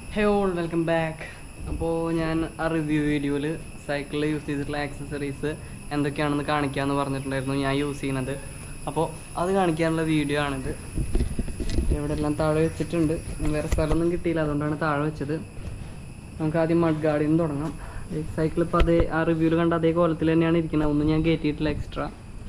ഹേ all welcome back അപ്പോൾ ഞാൻ ആ റിവ്യൂ വീഡിയോയിൽ സൈക്കിളിൽ യൂസ് ചെയ്തിട്ടുള്ള ആക്സസറീസ് എന്തൊക്കെയാണെന്ന് കാണിക്കാമെന്ന് പറഞ്ഞിട്ടുണ്ടായിരുന്നു ഞാൻ യൂസ് ചെയ്യുന്നത് അപ്പോൾ അത് കാണിക്കാനുള്ള വീഡിയോ ആണിത് ഇവിടെ എല്ലാം താഴെ വെച്ചിട്ടുണ്ട് ഞാൻ വേറെ സ്ഥലമൊന്നും കിട്ടിയില്ല അതുകൊണ്ടാണ് താഴെ വെച്ചത് നമുക്ക് ആദ്യം മഡ് ഗാർഡിൽ നിന്ന് തുടങ്ങാം സൈക്കിൾ ഇപ്പോൾ അതേ ആ റിവ്യൂവിൽ കണ്ട അതേ കോലത്തിൽ തന്നെയാണ് ഇരിക്കുന്നത് ഒന്നും ഞാൻ കയറ്റിയിട്ടില്ല എക്സ്ട്രാ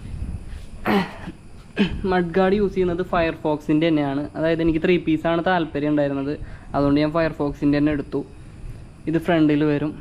മഡ് ഗാർഡ് യൂസ് ചെയ്യുന്നത് ഫയർഫോക്സിൻ്റെ തന്നെയാണ് അതായത് എനിക്ക് ത്രീ പീസാണ് താല്പര്യം ഉണ്ടായിരുന്നത് അതുകൊണ്ട് ഞാൻ ഫയർഫോക്സിൻ്റെ തന്നെ എടുത്തു ഇത് ഫ്രണ്ടിൽ വരും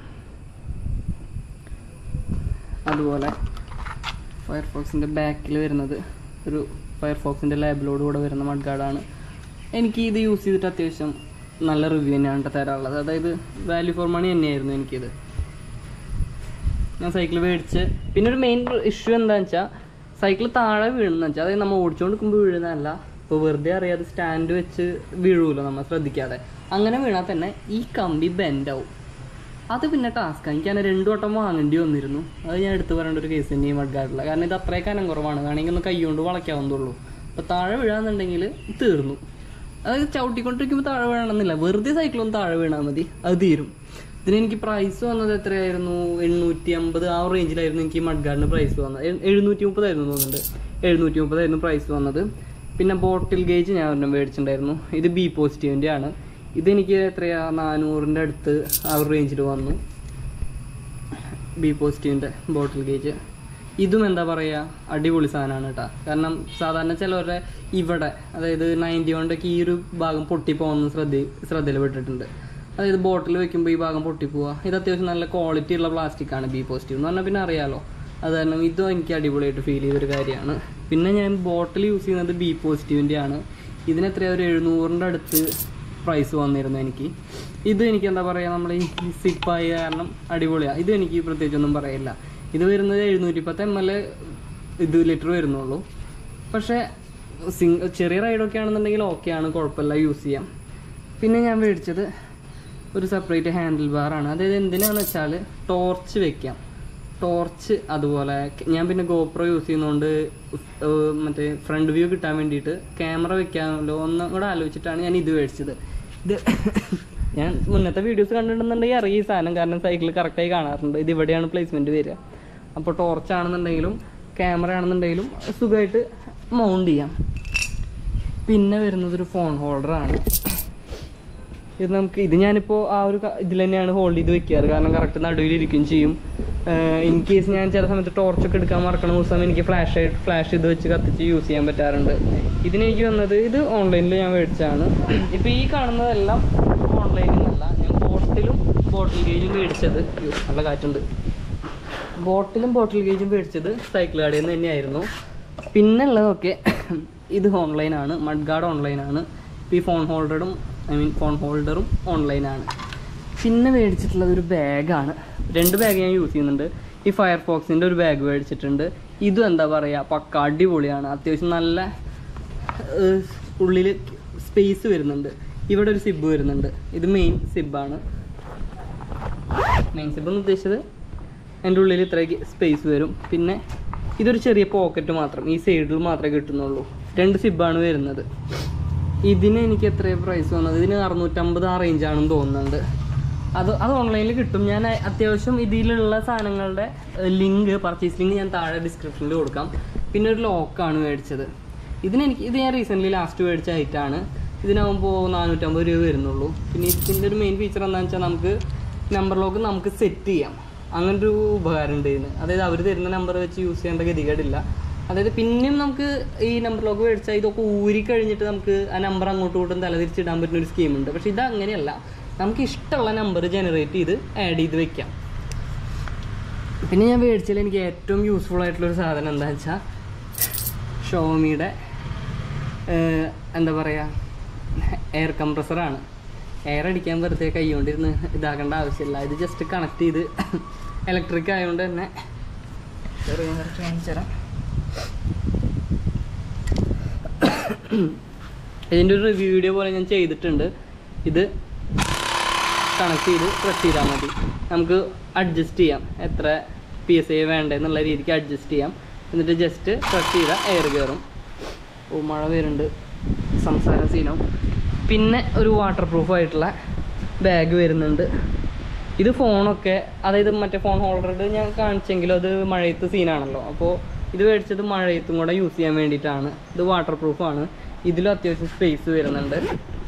അതുപോലെ ഫയർഫോക്സിൻ്റെ ബാക്കിൽ വരുന്നത് ഒരു ഫയർഫോക്സിൻ്റെ ലാബിലോട് കൂടെ വരുന്ന മഡ് ഗാർഡാണ് എനിക്ക് ഇത് യൂസ് ചെയ്തിട്ട് അത്യാവശ്യം നല്ല റിവ്യൂ തന്നെയാണ് ട്ടോ തരാനുള്ളത് അതായത് വാല്യൂ ഫോർ മണി തന്നെയായിരുന്നു എനിക്കിത് ഞാൻ സൈക്കിൾ മേടിച്ച് പിന്നെ ഒരു മെയിൻ ഇഷ്യൂ എന്താണെന്ന് വെച്ചാൽ സൈക്കിൾ താഴെ വീഴുന്ന വെച്ചാൽ അതായത് നമ്മൾ ഓടിച്ചുകൊണ്ടിരിക്കുമ്പോൾ വീഴുന്നതല്ല ഇപ്പോൾ വെറുതെ അറിയാതെ സ്റ്റാൻഡ് വെച്ച് വീഴുമല്ലോ നമ്മൾ ശ്രദ്ധിക്കാതെ അങ്ങനെ വീണാൽ തന്നെ ഈ കമ്പി bend ആവും അത് പിന്നെ ടാസ്ക്കാണ് എനിക്ക് അങ്ങനെ രണ്ടു വട്ടം വാങ്ങേണ്ടി വന്നിരുന്നു അത് ഞാൻ എടുത്തു പറയേണ്ട ഒരു കേസ് തന്നെ ഈ മഡ്ഗാർഡിൽ കാരണം ഇത് അത്രയും കനം കുറവാണ് വേണമെങ്കിൽ ഒന്ന് കൈകൊണ്ട് വളയ്ക്കാവുന്നതുള്ളൂ അപ്പോൾ താഴെ വീഴാന്നുണ്ടെങ്കിൽ തീർന്നു അതായത് ചവിട്ടിക്കൊണ്ടിരിക്കുമ്പോൾ താഴെ വീഴണമെന്നില്ല വെറുതെ സൈക്കിൾ ഒന്ന് താഴെ വീണാൽ മതി അത് തീരും ഇതിന് എനിക്ക് പ്രൈസ് വന്നത് എത്രയായിരുന്നു എണ്ണൂറ്റി അമ്പത് ആ റേഞ്ചിലായിരുന്നു എനിക്ക് മഡ്ഗാർഡിന് പ്രൈസ് വന്നത് എ- എഴുന്നൂറ്റി മുപ്പതായിരുന്നു തോന്നുന്നുണ്ട് എഴുന്നൂറ്റി മുപ്പതായിരുന്നു പ്രൈസ് വന്നത് പിന്നെ ബോട്ടിൽ ഗേജ് ഞാൻ ഒരെണ്ണം മേടിച്ചിട്ടുണ്ടായിരുന്നു ഇത് ബി പോസിറ്റീവിൻ്റെ ആണ് ഇതെനിക്ക് എത്രയാ നാനൂറിൻ്റെ അടുത്ത് ആ ഒരു റേഞ്ചിൽ വന്നു ബി പോസിറ്റീവിൻ്റെ ബോട്ടിൽ ഗേജ് ഇതും എന്താ പറയുക അടിപൊളി സാധനമാണ് കേട്ടോ കാരണം സാധാരണ ചിലവരുടെ ഇവിടെ അതായത് നയൻറ്റി കൊണ്ടൊക്കെ ഈ ഒരു ഭാഗം പൊട്ടിപ്പോകുന്ന ശ്രദ്ധ ശ്രദ്ധയിൽ പെട്ടിട്ടുണ്ട് അതായത് ബോട്ടിൽ വെക്കുമ്പോൾ ഈ ഭാഗം പൊട്ടിപ്പോവുക ഇത് അത്യാവശ്യം നല്ല ക്വാളിറ്റി ഉള്ള പ്ലാസ്റ്റിക് ആണ് ബി പോസിറ്റീവ് എന്ന് പറഞ്ഞാൽ പിന്നെ അറിയാലോ അത് കാരണം ഇതും എനിക്ക് അടിപൊളിയായിട്ട് ഫീൽ ചെയ്തൊരു കാര്യമാണ് പിന്നെ ഞാൻ ബോട്ടിൽ യൂസ് ചെയ്യുന്നത് ബി പോസിറ്റീവിൻ്റെ ആണ് ഇതിന് എത്രയാ ഒരു എഴുന്നൂറിൻ്റെ അടുത്ത് പ്രൈസ് വന്നിരുന്നു എനിക്ക് ഇത് എനിക്ക് എന്താ പറയുക നമ്മൾ ഈ സിപ്പായ കാരണം അടിപൊളിയാണ് ഇത് എനിക്ക് പ്രത്യേകിച്ചൊന്നും പറയില്ല ഇത് വരുന്നത് എഴുന്നൂറ്റി പത്ത് എം എൽ ഇത് ലിറ്റർ വരുന്നുള്ളൂ പക്ഷേ സിംഗ് ചെറിയ റൈഡൊക്കെ ആണെന്നുണ്ടെങ്കിൽ ഓക്കെയാണ് കുഴപ്പമില്ല യൂസ് ചെയ്യാം പിന്നെ ഞാൻ മേടിച്ചത് ഒരു സെപ്പറേറ്റ് ഹാൻഡിൽ ബാറാണ് അതായത് എന്തിനാണെന്ന് വെച്ചാൽ ടോർച്ച് വെക്കാം ടോർച്ച് അതുപോലെ ഞാൻ പിന്നെ ഗോപ്രോ യൂസ് ചെയ്യുന്നതുകൊണ്ട് ഏർ മറ്റേ ഫ്രണ്ട് വ്യൂ കിട്ടാൻ വേണ്ടിയിട്ട് ക്യാമറ വെക്കാമല്ലോ ഒന്നും കൂടെ ആലോചിച്ചിട്ടാണ് ഞാൻ ഇത് മേടിച്ചത് ഇത് ഞാൻ മുന്നത്തെ വീഡിയോസ് കണ്ടിട്ടുണ്ടെന്നുണ്ടെങ്കിൽ അറിയാം ഈ സാധനം കാരണം സൈക്കിൾ കറക്റ്റായി കാണാറുണ്ട് ഇത് ഇവിടെയാണ് പ്ലേസ്മെൻറ്റ് വരിക അപ്പോൾ ടോർച്ച് ആണെന്നുണ്ടെങ്കിലും ക്യാമറ ആണെന്നുണ്ടെങ്കിലും സുഖമായിട്ട് മൗണ്ട് ചെയ്യാം പിന്നെ വരുന്നത് ഒരു ഫോൺ ഹോൾഡറാണ് ഇത് നമുക്ക് ഇത് ഞാനിപ്പോൾ ആ ഒരു ഇതിൽ തന്നെയാണ് ഹോൾഡ് ചെയ്ത് വെക്കാറ് കാരണം കറക്റ്റ് നടുവിൽ ഇരിക്കുകയും ചെയ്യും ഇൻ കേസ് ഞാൻ ചില സമയത്ത് ടോർച്ചൊക്കെ എടുക്കാൻ മറക്കണ ദിവസം എനിക്ക് ഫ്ലാഷ് ആയിട്ട് ഫ്ലാഷ് ഇത് വെച്ച് കത്തിച്ച് യൂസ് ചെയ്യാൻ പറ്റാറുണ്ട് ഇതിന് എനിക്ക് വന്നത് ഇത് ഓൺലൈനിൽ ഞാൻ മേടിച്ചതാണ് ഇപ്പോൾ ഈ കാണുന്നതെല്ലാം ഓൺലൈനിൽ നിന്നല്ല ഞാൻ ബോട്ടിലും ബോട്ടിൽ ഗേജും മേടിച്ചത് അയ്യോ, നല്ല കാറ്റുണ്ട് ബോട്ടിലും ബോട്ടിൽ ഗേജും മേടിച്ചത് സൈക്കിൾ കടയിൽ നിന്ന് തന്നെയായിരുന്നു പിന്നെ ഉള്ളതൊക്കെ ഇത് ഓൺലൈനാണ് മഡ് ഗാർഡ് ഓൺലൈനാണ് ഇപ്പോൾ ഈ ഫോൺ ഹോൾഡറും ഐ മീൻ ഫോൺ ഹോൾഡറും ഓൺലൈനാണ് പിന്നെ മേടിച്ചിട്ടുള്ളത് ഒരു ബാഗാണ് രണ്ട് ബാഗ് ഞാൻ യൂസ് ചെയ്യുന്നുണ്ട് ഈ ഫയർഫോക്സിൻ്റെ ഒരു ബാഗ് മേടിച്ചിട്ടുണ്ട് ഇതും എന്താ പറയുക പക്ക അടിപൊളിയാണ് അത്യാവശ്യം നല്ല ഉള്ളിൽ സ്പേസ് വരുന്നുണ്ട് ഇവിടെ ഒരു സിബ് വരുന്നുണ്ട് ഇത് മെയിൻ സിബാണ് മെയിൻ സിബ് എന്ന് ഉദ്ദേശിച്ചത് എൻ്റെ ഉള്ളിൽ ഇത്ര സ്പേസ് വരും പിന്നെ ഇതൊരു ചെറിയ പോക്കറ്റ് മാത്രം ഈ സൈഡിൽ മാത്രമേ കിട്ടുന്നുള്ളൂ രണ്ട് സിബാണ് വരുന്നത് ഇതിന് എനിക്ക് എത്ര പ്രൈസ് വന്നത് ഇതിന് അറുന്നൂറ്റമ്പത് ആ റേഞ്ചാണെന്ന് തോന്നുന്നുണ്ട് അത് അത് ഓൺലൈനിൽ കിട്ടും ഞാൻ അത്യാവശ്യം ഇതിലുള്ള സാധനങ്ങളുടെ ലിങ്ക് പർച്ചേസ് ലിങ്ക് ഞാൻ താഴെ ഡിസ്ക്രിപ്ഷനിൽ കൊടുക്കാം പിന്നെ ഒരു ലോക്കാണ് മേടിച്ചത് ഇതിന് എനിക്ക് ഇത് ഞാൻ റീസെൻ്റ്ലി ലാസ്റ്റ് മേടിച്ച ഐറ്റാണ് ഇതിനാകുമ്പോൾ നാനൂറ്റമ്പത് രൂപ വരുന്നുള്ളൂ പിന്നെ ഇതിൻ്റെ ഒരു മെയിൻ ഫീച്ചർ എന്താണെന്ന് വെച്ചാൽ നമുക്ക് നമ്പർ ലോക്ക് നമുക്ക് സെറ്റ് ചെയ്യാം അങ്ങനൊരു ഉപകാരം ഉണ്ട് ഇതിന് അതായത് അവർ തരുന്ന നമ്പർ വെച്ച് യൂസ് ചെയ്യേണ്ട ഗതികേടില്ല അതായത് പിന്നെയും നമുക്ക് ഈ നമ്പർ ലോക്ക് മേടിച്ചാൽ ഇതൊക്കെ ഊരി കഴിഞ്ഞിട്ട് നമുക്ക് ആ നമ്പർ അങ്ങോട്ടും ഇങ്ങോട്ടും തലതിരിച്ചിടാൻ പറ്റുന്ന ഒരു സ്കീമുണ്ട് പക്ഷേ ഇത് അങ്ങനെയല്ല നമുക്ക് ഇഷ്ടമുള്ള നമ്പർ ജനറേറ്റ് ചെയ്ത് ആഡ് ചെയ്ത് വെക്കാം പിന്നെ ഞാൻ മേടിച്ചതിൽ എനിക്ക് ഏറ്റവും യൂസ്ഫുൾ ആയിട്ടുള്ള ഒരു സാധനം എന്താ വെച്ചാൽ ഷോമിയുടെ എന്താ പറയുക എയർ കംപ്രസറാണ് എയർ അടിക്കാൻ വെറുതെ കൈകൊണ്ടിരുന്ന് ഇതാക്കേണ്ട ആവശ്യമില്ല ഇത് ജസ്റ്റ് കണക്ട് ചെയ്ത് ഇലക്ട്രിക് ആയതുകൊണ്ട് തന്നെ ചെറിയ കുറച്ച് കാണിച്ചു തരാം ഇതിൻ്റെ ഒരു റിവ്യൂ വീഡിയോ പോലെ ഞാൻ ചെയ്തിട്ടുണ്ട് ഇത് കണക്ട് ചെയ്ത് പ്രസ് ചെയ്താൽ മതി നമുക്ക് അഡ്ജസ്റ്റ് ചെയ്യാം എത്ര പി എസ് ഐ വേണ്ടതെന്നുള്ള രീതിക്ക് അഡ്ജസ്റ്റ് ചെയ്യാം എന്നിട്ട് ജസ്റ്റ് പ്രസ് ചെയ്താൽ എയർ കയറും ഓ മഴ വരുന്നുണ്ട് സംസാരം സീനോ പിന്നെ ഒരു വാട്ടർ പ്രൂഫ് ആയിട്ടുള്ള ബാഗ് വരുന്നുണ്ട് ഇത് ഫോണൊക്കെ അതായത് മറ്റേ ഫോൺ ഹോൾഡർ ഞാൻ കാണിച്ചെങ്കിലും അത് മഴയത്ത് സീനാണല്ലോ അപ്പോൾ ഇത് മേടിച്ചത് മഴയത്തും കൂടെ യൂസ് ചെയ്യാൻ വേണ്ടിയിട്ടാണ് ഇത് വാട്ടർ പ്രൂഫാണ് ഇതിലും അത്യാവശ്യം സ്പേസ് വരുന്നുണ്ട്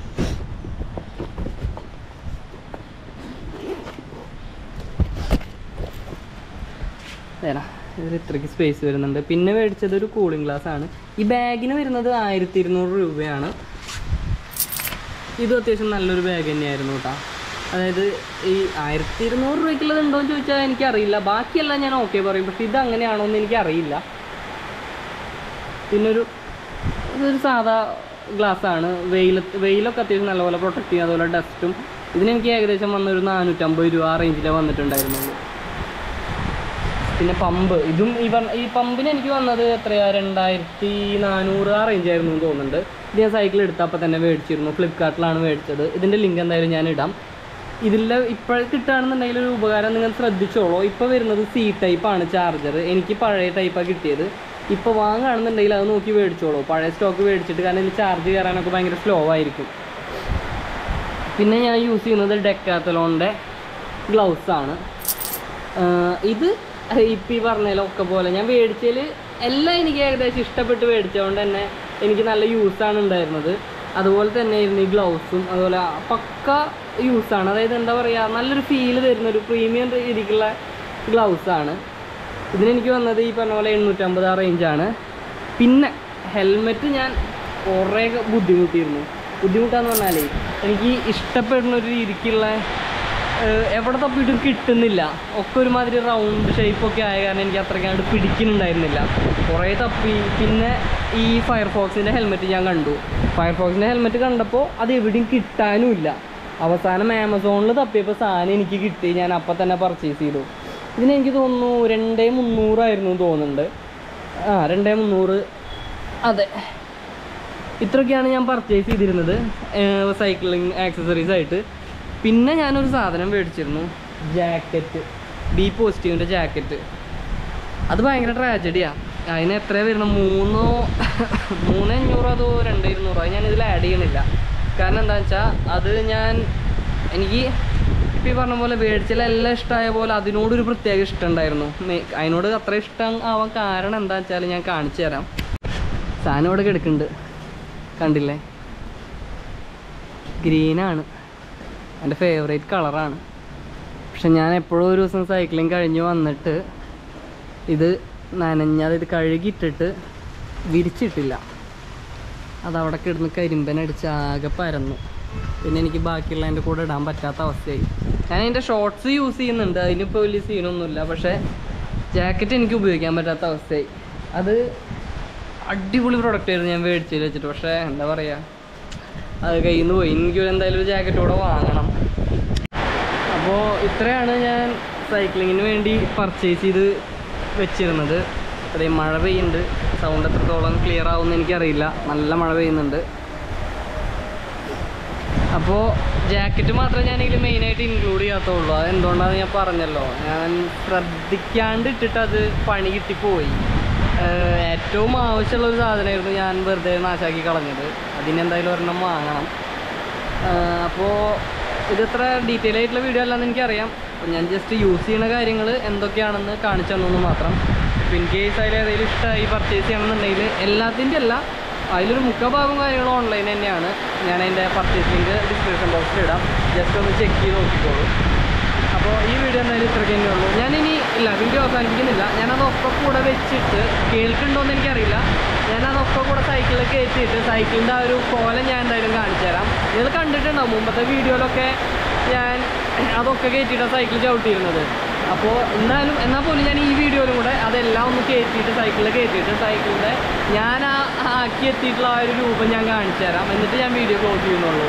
തരാം ഇതിൽ ഇത്രയ്ക്ക് സ്പേസ് വരുന്നുണ്ട് പിന്നെ മേടിച്ചത് ഒരു കൂളിംഗ് ഗ്ലാസ് ആണ് ഈ ബാഗിന് വരുന്നത് ആയിരത്തി ഇരുന്നൂറ് രൂപയാണ് ഇതും അത്യാവശ്യം നല്ലൊരു ബാഗ് തന്നെയായിരുന്നു കേട്ടോ അതായത് ഈ ആയിരത്തി ഇരുന്നൂറ് രൂപയ്ക്കുള്ളത് ഉണ്ടോ എന്ന് ചോദിച്ചാൽ എനിക്കറിയില്ല ബാക്കിയെല്ലാം ഞാൻ ഓക്കെ പറയും പക്ഷെ ഇത് അങ്ങനെയാണോ എന്ന് എനിക്കറിയില്ല പിന്നൊരു ഇതൊരു സാധാ ഗ്ലാസ് ആണ് വെയിലത്ത് വെയിലൊക്കെ അത്യാവശ്യം നല്ലപോലെ പ്രൊട്ടക്ട് ചെയ്യും അതുപോലെ ഡസ്റ്റും ഇതിന് എനിക്ക് ഏകദേശം വന്നൊരു നാനൂറ്റമ്പത് രൂപ ആ റേഞ്ചിലേ വന്നിട്ടുണ്ടായിരുന്നുള്ളൂ പിന്നെ പമ്പ് ഇതും ഈ പറഞ്ഞ ഈ പമ്പിന് എനിക്ക് വന്നത് എത്രയാ രണ്ടായിരത്തി നാനൂറ് ആ റേഞ്ച് ആയിരുന്നു എന്ന് തോന്നുന്നുണ്ട് ഇത് ഞാൻ സൈക്കിൾ എടുത്ത അപ്പം തന്നെ മേടിച്ചിരുന്നു ഫ്ലിപ്കാർട്ടിലാണ് മേടിച്ചത് ഇതിൻ്റെ ലിങ്ക് എന്തായാലും ഞാൻ ഇടാം ഇതിൽ ഇപ്പോൾ കിട്ടുകയാണെന്നുണ്ടെങ്കിൽ ഒരു ഉപകാരം നിങ്ങൾ ശ്രദ്ധിച്ചോളൂ ഇപ്പോൾ വരുന്നത് സി ടൈപ്പാണ് ചാർജർ എനിക്ക് പഴയ ടൈപ്പാണ് കിട്ടിയത് ഇപ്പോൾ വാങ്ങുകയാണെന്നുണ്ടെങ്കിൽ അത് നോക്കി മേടിച്ചോളൂ പഴയ സ്റ്റോക്ക് മേടിച്ചിട്ട് കാരണം ഇതിൽ ചാർജ് കയറാനൊക്കെ ഭയങ്കര സ്ലോ ആയിരിക്കും പിന്നെ ഞാൻ യൂസ് ചെയ്യുന്നത് ഡെക്കാത്തലോണിൻ്റെ ഗ്ലൗസ് ആണ് ആഹ് ഇത് ഇപ്പം ഈ പറഞ്ഞതിലൊക്കെ പോലെ ഞാൻ മേടിച്ചതിൽ എല്ലാം എനിക്ക് ഏകദേശം ഇഷ്ടപ്പെട്ട് മേടിച്ചതുകൊണ്ട് തന്നെ എനിക്ക് നല്ല യൂസാണ് ഉണ്ടായിരുന്നത് അതുപോലെ തന്നെ ആയിരുന്നു ഈ ഗ്ലൗസും അതുപോലെ പക്ക യൂസാണ് അതായത് എന്താ പറയുക നല്ലൊരു ഫീല് തരുന്ന ഒരു പ്രീമിയം രീതിക്കുള്ള ഗ്ലൗസാണ് ഇതിനെനിക്ക് വന്നത് ഈ പറഞ്ഞ പോലെ എണ്ണൂറ്റമ്പത് ആ റേഞ്ചാണ് പിന്നെ ഹെൽമെറ്റ് ഞാൻ കുറേ ബുദ്ധിമുട്ടിയിരുന്നു ബുദ്ധിമുട്ടാന്ന് പറഞ്ഞാലേ എനിക്ക് ഇഷ്ടപ്പെടുന്ന ഒരു രീതിക്കുള്ള ഏഹ് എവിടെ തപ്പിയിട്ടും കിട്ടുന്നില്ല ഒക്കെ ഒരുമാതിരി റൗണ്ട് ഷേപ്പൊക്കെ ആയ കാരണം എനിക്ക് അത്രയ്ക്കാണ്ട് പിടിക്കുന്നുണ്ടായിരുന്നില്ല കുറേ തപ്പി പിന്നെ ഈ ഫയർഫോക്സിൻ്റെ ഹെൽമെറ്റ് ഞാൻ കണ്ടു ഫയർഫോക്സിൻ്റെ ഹെൽമെറ്റ് കണ്ടപ്പോൾ അത് എവിടെയും കിട്ടാനുമില്ല അവസാനം ആമസോണിൽ തപ്പിയപ്പോൾ സാധനം എനിക്ക് കിട്ടി ഞാൻ അപ്പം തന്നെ പർച്ചേസ് ചെയ്തു ഇതിന് എനിക്ക് തോന്നുന്നു രണ്ടേ മുന്നൂറായിരുന്നു എന്ന് തോന്നുന്നുണ്ട് ആ രണ്ടേ മുന്നൂറ് അതെ ഇത്രയൊക്കെയാണ് ഞാൻ പർച്ചേസ് ചെയ്തിരുന്നത് സൈക്ലിംഗ് ആക്സസറീസ് ആയിട്ട് പിന്നെ ഞാനൊരു സാധനം മേടിച്ചിരുന്നു ജാക്കറ്റ് ബി പോസിറ്റീവിൻ്റെ ജാക്കറ്റ് അത് ഭയങ്കര ട്രാജഡിയാണ് അതിന് എത്രയാണ് വരുന്നത് മൂന്നോ മൂന്ന് അഞ്ഞൂറോ അതോ രണ്ട് ഇരുന്നൂറോ അത് ഞാൻ ഇതിൽ ആഡ് ചെയ്യണില്ല കാരണം എന്താ വെച്ചാൽ അത് ഞാൻ എനിക്ക് ഇപ്പം ഈ പറഞ്ഞ പോലെ മേടിച്ചിലെല്ലാം ഇഷ്ടമായ പോലെ അതിനോടൊരു പ്രത്യേക ഇഷ്ടം ഉണ്ടായിരുന്നു മെ- അതിനോട് അത്ര ഇഷ്ടം ആവാൻ കാരണം എന്താ വെച്ചാൽ ഞാൻ കാണിച്ചു തരാം സാധനം ഇവിടെ കിടക്കുന്നുണ്ട് കണ്ടില്ലേ ഗ്രീനാണ് എൻ്റെ ഫേവറേറ്റ് കളറാണ് പക്ഷെ ഞാൻ എപ്പോഴും ഒരു ദിവസം സൈക്ലിംഗ് കഴിഞ്ഞ് വന്നിട്ട് ഇത് നനഞ്ഞത് ഇത് കഴുകിയിട്ടിട്ട് വിരിച്ചിട്ടില്ല അതവിടെ കിടന്ന് കരിമ്പനടിച്ച് ആകെ പരന്നു പിന്നെ എനിക്ക് ബാക്കിയുള്ള എൻ്റെ കൂടെ ഇടാൻ പറ്റാത്ത അവസ്ഥയായി ഞാൻ അതിൻ്റെ ഷോർട്സ് യൂസ് ചെയ്യുന്നുണ്ട് അതിനിപ്പോൾ വലിയ സീനൊന്നുമില്ല പക്ഷേ ജാക്കറ്റ് എനിക്ക് ഉപയോഗിക്കാൻ പറ്റാത്ത അവസ്ഥയായി അത് അടിപൊളി പ്രൊഡക്റ്റ് ആയിരുന്നു ഞാൻ മേടിച്ചതിൽ വെച്ചിട്ട് പക്ഷേ എന്താ പറയുക അത് കയ്യിൽ നിന്ന് പോയി എനിക്ക് എന്തായാലും ഒരു ജാക്കറ്റ് കൂടെ വാങ്ങണം അപ്പോൾ ഇത്രയാണ് ഞാൻ സൈക്ലിങ്ങിന് വേണ്ടി പർച്ചേസ് ചെയ്ത് വെച്ചിരുന്നത് അതേ മഴ പെയ്യുന്നുണ്ട് സൗണ്ട് എത്രത്തോളം ക്ലിയർ ആവുമെന്ന് എനിക്കറിയില്ല നല്ല മഴ പെയ്യുന്നുണ്ട് അപ്പോൾ ജാക്കറ്റ് മാത്രമേ ഞാൻ ഇതിൽ മെയിനായിട്ട് ഇൻക്ലൂഡ് ചെയ്യാത്തുള്ളൂ അത് എന്തുകൊണ്ടാണെന്ന് ഞാൻ പറഞ്ഞല്ലോ ഞാൻ ശ്രദ്ധിക്കാണ്ട് ഇട്ടിട്ട് അത് പണി കിട്ടിപ്പോയി ഏഹ് ഏറ്റവും ആവശ്യമുള്ള ഒരു സാധനമായിരുന്നു ഞാൻ വെറുതെ നാശാക്കി കളഞ്ഞത് അതിനെന്തായാലും ഒരെണ്ണം വാങ്ങണം അപ്പോൾ ഇതത്ര ഡീറ്റെയിൽ ആയിട്ടുള്ള വീഡിയോ അല്ലാന്ന് എനിക്കറിയാം അപ്പോൾ ഞാൻ ജസ്റ്റ് യൂസ് ചെയ്യുന്ന കാര്യങ്ങൾ എന്തൊക്കെയാണെന്ന് കാണിച്ചു തന്നു മാത്രം ഇൻ കേസ് അതിൽ ഏതെങ്കിലും ഇഷ്ടമായി പർച്ചേസ് ചെയ്യണമെന്നുണ്ടെങ്കിൽ എല്ലാത്തിൻ്റെ അല്ല അതിലൊരു മുക്കാ ഭാഗം കാര്യങ്ങളും ഓൺലൈൻ തന്നെയാണ് ഞാൻ അതിൻ്റെ പർച്ചേസ് ലിങ്ക് ഡിസ്ക്രിപ്ഷൻ ബോക്സിൽ ഇടാം ജസ്റ്റ് ഒന്ന് ചെക്ക് ചെയ്ത് നോക്കിക്കോളൂ അപ്പോൾ ഈ വീഡിയോ എന്തായാലും ഇത്രയ്ക്ക് തന്നെ ഉള്ളൂ ഞാനിനി ഇല്ല വീഡിയോ അവസാനിപ്പിക്കുന്നില്ല ഞാനതൊക്കെ കൂടെ വെച്ചിട്ട് കേൾക്കുന്നുണ്ടോയെന്ന് എനിക്കറിയില്ല ഞാനതൊക്കെ കൂടെ സൈക്കിളിൽ കയറ്റിയിട്ട് സൈക്കിളിൻ്റെ ആ ഒരു കോലം ഞാൻ എന്തായാലും കാണിച്ചു തരാം നിങ്ങൾ കണ്ടിട്ടുണ്ടാവും മുമ്പത്തെ വീഡിയോയിലൊക്കെ ഞാൻ അതൊക്കെ കയറ്റിയിട്ടാണ് സൈക്കിൾ ചവിട്ടിയിരുന്നത് അപ്പോൾ എന്നാലും എന്നാൽ പോലും ഞാൻ ഈ വീഡിയോയിലും കൂടെ അതെല്ലാം ഒന്ന് കയറ്റിയിട്ട് സൈക്കിളിൽ കയറ്റിയിട്ട് സൈക്കിളിൻ്റെ ഞാൻ ആ ആക്കി എത്തിയിട്ടുള്ള ആ ഒരു രൂപം ഞാൻ കാണിച്ചു തരാം എന്നിട്ട് ഞാൻ വീഡിയോ ക്ലോസ് ചെയ്യുന്നുള്ളൂ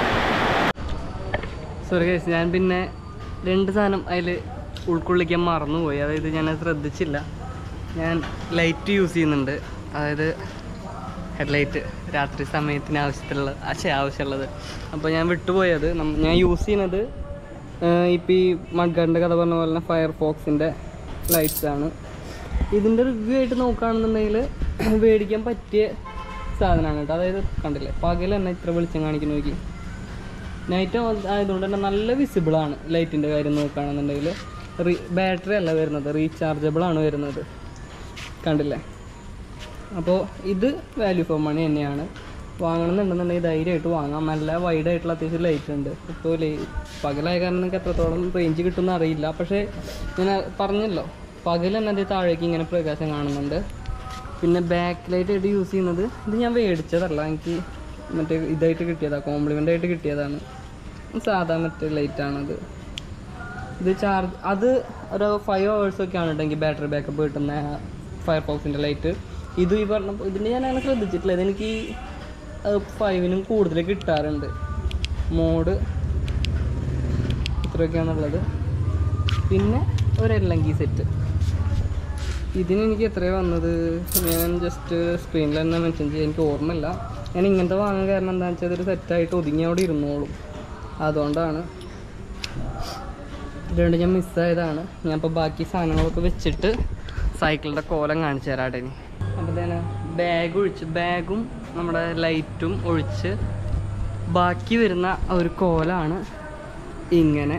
സോറി കേസ് ഞാൻ പിന്നെ രണ്ട് സാധനം അതിൽ ഉൾക്കൊള്ളിക്കാൻ മറന്നുപോയി അതായത് ഞാൻ ശ്രദ്ധിച്ചില്ല ഞാൻ ലൈറ്റ് യൂസ് ചെയ്യുന്നുണ്ട് അതായത് ഹെഡ്ലൈറ്റ് രാത്രി സമയത്തിന് ആവശ്യത്തിലുള്ള പക്ഷേ ആവശ്യമുള്ളത് അപ്പോൾ ഞാൻ വിട്ടുപോയത് നം- ഞാൻ യൂസ് ചെയ്യുന്നത് ഇപ്പോൾ ഈ മഡ്ഗാറിൻ്റെ കഥ പറഞ്ഞ പോലെ തന്നെ ഫയർഫോക്സിൻ്റെ ലൈറ്റ്സ് ആണ് ഇതിൻ്റെ റിവ്യൂ ആയിട്ട് നോക്കുകയാണെന്നുണ്ടെങ്കിൽ മേടിക്കാൻ പറ്റിയ സാധനമാണ് കേട്ടോ അതായത് കണ്ടില്ലേ പകൽ തന്നെ ഇത്ര വെളിച്ചം കാണിക്കുന്നു നോക്കി നൈറ്റ് ആയതുകൊണ്ട് തന്നെ നല്ല വിസിബിൾ ആണ് ലൈറ്റിൻ്റെ കാര്യം നോക്കുകയാണെന്നുണ്ടെങ്കിൽ റീ ബാറ്ററി അല്ല വരുന്നത് റീചാർജബിൾ ആണ് വരുന്നത് കണ്ടില്ലേ അപ്പോൾ ഇത് വാല്യൂ ഫോർ മണി തന്നെയാണ് വാങ്ങണമെന്നുണ്ടെന്നുണ്ടെങ്കിൽ ധൈര്യമായിട്ട് വാങ്ങാം നല്ല വൈഡ് ആയിട്ടുള്ള അത്യാവശ്യം ലൈറ്റ് ഉണ്ട് ഇപ്പോൾ ലൈ പകലായ കാരണം നിങ്ങൾക്ക് എത്രത്തോളം റേഞ്ച് കിട്ടുമെന്ന് അറിയില്ല പക്ഷേ ഞാൻ പറഞ്ഞല്ലോ പകൽ തന്നെ അതേ താഴേക്ക് ഇങ്ങനെ പ്രകാശം കാണുന്നുണ്ട് പിന്നെ ബാക്ക് ലൈറ്റ് ആയിട്ട് യൂസ് ചെയ്യുന്നത് ഇത് ഞാൻ മേടിച്ചതല്ല എനിക്ക് മറ്റേ ഇതായിട്ട് കിട്ടിയതാണ് കോംപ്ലിമെൻ്റ് ആയിട്ട് കിട്ടിയതാണ് സാധാ മറ്റേ ലൈറ്റാണത് ഇത് ചാർജ് അത് ഒരു ഫൈവ് ഹവേഴ്സൊക്കെയാണ് ഉണ്ടെങ്കിൽ ബാറ്ററി ബാക്കപ്പ് കിട്ടുന്ന ഫയർ ഫോക്സിൻ്റെ ലൈറ്റ് ഇത് ഈ പറഞ്ഞ ഇതിൻ്റെ ഞാൻ അങ്ങനെ ശ്രദ്ധിച്ചിട്ടില്ല ഇതെനിക്ക് ഫൈവിനും കൂടുതൽ കിട്ടാറുണ്ട് മോഡ് ഇത്രയൊക്കെയാണുള്ളത് പിന്നെ ഒരു എല്ലങ്കി സെറ്റ് ഇതിന് എനിക്ക് എത്രയാണ് വന്നത് ഞാൻ ജസ്റ്റ് സ്ക്രീനിൽ തന്നെ മെൻഷൻ ചെയ്യാൻ എനിക്ക് ഓർമ്മയില്ല ഞാൻ ഇങ്ങനത്തെ വാങ്ങാൻ കാരണം എന്താണെന്ന് വെച്ചാൽ ഇതൊരു സെറ്റായിട്ട് ഒതുങ്ങി അവിടെ ഇരുന്നോളും അതുകൊണ്ടാണ് ഇതുകൊണ്ട് ഞാൻ മിസ്സായതാണ് ഞാൻ ഇപ്പോൾ ബാക്കി സാധനങ്ങളൊക്കെ വെച്ചിട്ട് സൈക്കിളിൻ്റെ കോലം കാണിച്ചു തരാട്ടെ ഇനി അപ്പോൾ തന്നെ ബാഗ് ഒഴിച്ച് ബാഗും നമ്മുടെ ലൈറ്റും ഒഴിച്ച് ബാക്കി വരുന്ന ഒരു കോലാണ് ഇങ്ങനെ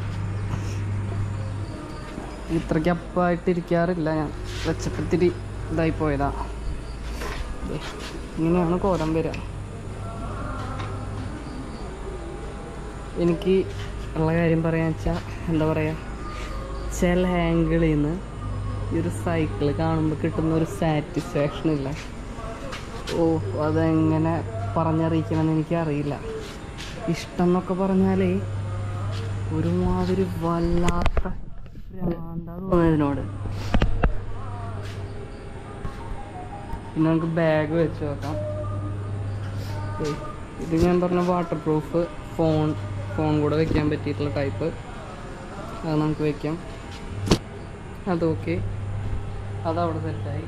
ഇത്രയ്ക്ക് അപ്പായിട്ടിരിക്കാറില്ല ഞാൻ വെച്ചപ്പോൾ ഇത്തിരി ഇതായി പോയതാ ദേ, ഇങ്ങനെയാണ് കോലം വരിക എനിക്ക് ഉള്ള കാര്യം പറയാൻ വെച്ചാൽ എന്താ പറയുക ചില ആംഗിളിൽ നിന്ന് ഈ ഒരു സൈക്കിൾ കാണുമ്പോൾ കിട്ടുന്ന ഒരു സാറ്റിസ്ഫാക്ഷൻ ഇല്ല ഓ അതെങ്ങനെ പറഞ്ഞറിയിക്കണമെന്ന് എനിക്കറിയില്ല ഇഷ്ടം എന്നൊക്കെ പറഞ്ഞാലേ ഒരുമാതിരി വല്ലാത്ത ഭ്രാന്താ തോന്നുന്നതിനോട് പിന്നെ നമുക്ക് ബാഗ് വെച്ച് നോക്കാം ഏയ്, ഇത് ഞാൻ പറഞ്ഞ വാട്ടർ പ്രൂഫ് ഫോൺ ഫോൺ കൂടെ വെക്കാൻ പറ്റിയിട്ടുള്ള ടൈപ്പ് അത് നമുക്ക് വെക്കാം അത് ഓക്കെ അതവിടെ സെറ്റായി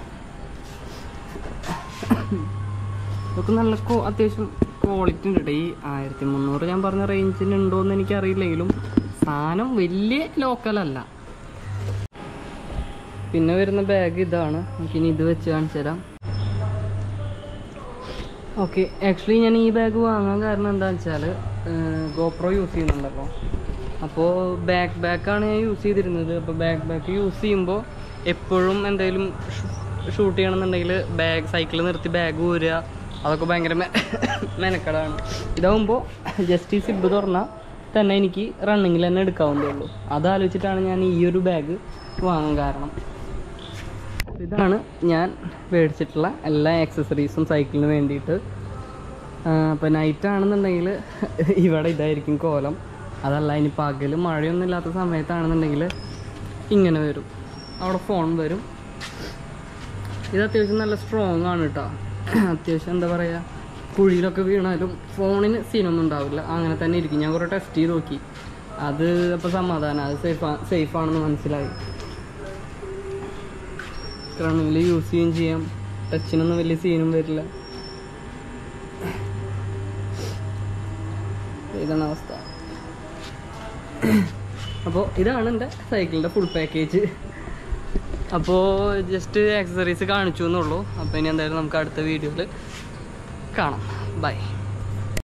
ഇതൊക്കെ നല്ല കോ അത്യാവശ്യം ക്വാളിറ്റി ഉണ്ട് ട്ടോ. ഈ ആയിരത്തി മുന്നൂറ് ഞാൻ പറഞ്ഞ റേഞ്ചിന് ഉണ്ടോയെന്ന് എനിക്കറിയില്ലെങ്കിലും സാധനം വലിയ ലോക്കലല്ല പിന്നെ വരുന്ന ബാഗ് ഇതാണ് നമുക്കിനി ഇത് വെച്ച് കാണിച്ചു തരാം ഓക്കെ ആക്ച്വലി ഞാൻ ഈ ബാഗ് വാങ്ങാൻ കാരണം എന്താണെന്ന് വെച്ചാൽ ഗോപ്രോ യൂസ് ചെയ്യുന്നുണ്ടല്ലോ അപ്പോൾ ബാക്ക് ബാക്കാണ് ഞാൻ യൂസ് ചെയ്തിരുന്നത് അപ്പോൾ ബാക്ക് ബാക്ക് യൂസ് ചെയ്യുമ്പോൾ എപ്പോഴും എന്തെങ്കിലും ഷൂട്ട് ചെയ്യണമെന്നുണ്ടെങ്കിൽ ബാഗ് സൈക്കിൾ നിർത്തി ബാഗ് ഊരുക അതൊക്കെ ഭയങ്കര മെ- മെനക്കെടാണ് ഇതാവുമ്പോൾ ജസ്റ്റ് ഈ സിബ് തുറന്നാൽ തന്നെ എനിക്ക് റണ്ണിങ്ങിൽ തന്നെ എടുക്കാവുന്നതേ ഉള്ളൂ അതാലോചിച്ചിട്ടാണ് ഞാൻ ഈ ഒരു ബാഗ് വാങ്ങാൻ കാരണം ഇതാണ് ഞാൻ മേടിച്ചിട്ടുള്ള എല്ലാ ആക്സസറീസും സൈക്കിളിന് വേണ്ടിയിട്ട് അപ്പോൾ നൈറ്റ് ആണെന്നുണ്ടെങ്കിൽ ഇവിടെ ഇതായിരിക്കും കോലം അതല്ല ഇനി പകൽ മഴയൊന്നും ഇല്ലാത്ത സമയത്താണെന്നുണ്ടെങ്കിൽ ഇങ്ങനെ വരും അവിടെ ഫോൺ വരും ഇത് അത്യാവശ്യം നല്ല സ്ട്രോങ് ആണ് കേട്ടോ അത്യാവശ്യം എന്താ പറയുക കുഴിയിലൊക്കെ വീണാലും ഫോണിന് സീനൊന്നും ഉണ്ടാവില്ല അങ്ങനെ തന്നെ ഇരിക്കും ഞാൻ കുറേ ടെസ്റ്റ് ചെയ്ത് നോക്കി അത് അപ്പോൾ സമാധാനം അത് സേഫ് സേഫ് ആണെന്ന് മനസ്സിലായി ക്രണിൽ യൂസ് ചെയ്യുകയും ചെയ്യാം ടച്ചിനൊന്നും വലിയ സീനും വരില്ല ഇതാണ് അവസ്ഥ അപ്പോൾ ഇതാണ് എൻ്റെ സൈക്കിളിൻ്റെ ഫുൾ പാക്കേജ് അപ്പോൾ ജസ്റ്റ് ആക്സസറീസ് കാണിച്ചു എന്നുള്ളൂ അപ്പോൾ ഇനി എന്തായാലും നമുക്ക് അടുത്ത വീഡിയോയിൽ കാണാം ബൈ